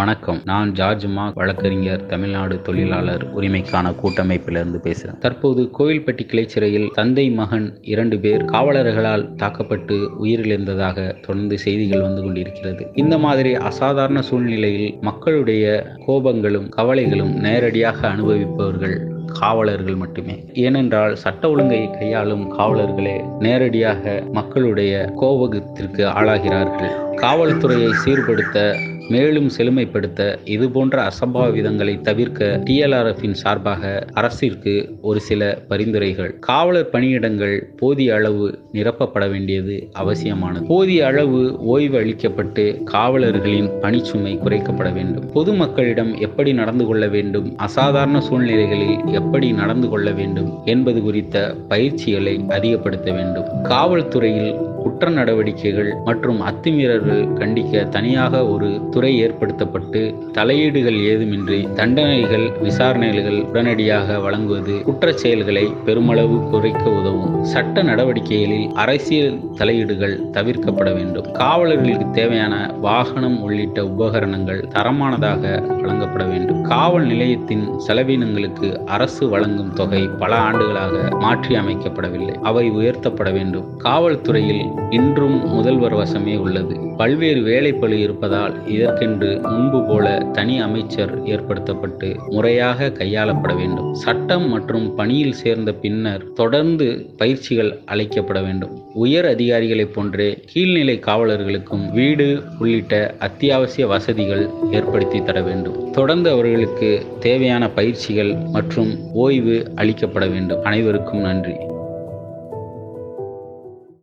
வணக்கம் நான் ஜார்ஜ் மா வழக்கறிஞர் தமிழ்நாடு தொழிலாளர் உரிமைக்கான கூட்டமைப்பிலிருந்து பேசுகிறேன் தற்போது கோவில்பட்டி கிளைச்சிறையில் தந்தை மகன் இரண்டு பேர் காவலர்களால் தாக்கப்பட்டு உயிரிழந்ததாக தொடர்ந்து செய்திகள் வந்து கொண்டிருக்கிறது இந்த மாதிரி அசாதாரண சூழ்நிலையில் மக்களுடைய கோபங்களும் கவலைகளும் நேரடியாக அனுபவிப்பவர்கள் காவலர்கள் மட்டுமே ஏனென்றால் சட்ட ஒழுங்கை கையாளும் காவலர்களே நேரடியாக மக்களுடைய கோபத்திற்கு ஆளாகிறார்கள் காவல்துறையை சீர்படுத்த மேலும் செழுமைப்படுத்த இது போன்ற அசம்பாவிதங்களை தவிர்க்க டிஎல்ஆர்எஃபின் சார்பாக அரசிற்கு ஒரு சில பரிந்துரைகள் காவலர் பணியிடங்கள் போதிய அளவு நிரப்பப்பட வேண்டியது அவசியமானது போதிய அளவு ஓய்வு அளிக்கப்பட்டு காவலர்களின் பணிச்சுமை குறைக்கப்பட வேண்டும் பொதுமக்களிடம் எப்படி நடந்து கொள்ள வேண்டும் அசாதாரண சூழ்நிலைகளில் எப்படி நடந்து கொள்ள வேண்டும் என்பது குறித்த பயிற்சிகளை அதிகப்படுத்த வேண்டும் காவல்துறையில் குற்ற நடவடிக்கைகள் மற்றும் அத்துமீறல்கள் கண்டிக்க தனியாக ஒரு துறை ஏற்படுத்தப்பட்டு தலையீடுகள் ஏதுமின்றி தண்டனைகள் விசாரணைகள் உடனடியாக வழங்குவது குற்றச் செயல்களை பெருமளவு குறைக்க உதவும் சட்ட நடவடிக்கைகளில் அரசியல் தலையீடுகள் தவிர்க்கப்பட வேண்டும் காவலர்களுக்கு தேவையான வாகனம் உள்ளிட்ட உபகரணங்கள் தரமானதாக வழங்கப்பட வேண்டும் காவல் நிலையத்தின் செலவினங்களுக்கு அரசு வழங்கும் தொகை பல ஆண்டுகளாக மாற்றி அமைக்கப்படவில்லை அவை உயர்த்தப்பட வேண்டும் காவல்துறையில் இன்றும் முதல்வர் வசமே உள்ளது பல்வேறு வேலைப்பளு இருப்பதால் இதற்கென்று முன்பு போல தனி அமைச்சர் ஏற்படுத்தப்பட்டு முறையாக கையாளப்பட வேண்டும் சட்டம் மற்றும் பணியில் சேர்ந்த பின்னர் தொடர்ந்து பயிற்சிகள் அளிக்கப்பட வேண்டும் உயர் அதிகாரிகளைப் போன்றே கீழ்நிலை காவலர்களுக்கும் வீடு உள்ளிட்ட அத்தியாவசிய வசதிகள் ஏற்படுத்தி தர வேண்டும் தொடர்ந்து அவர்களுக்கு தேவையான பயிற்சிகள் மற்றும் ஓய்வு அளிக்கப்பட வேண்டும் அனைவருக்கும் நன்றி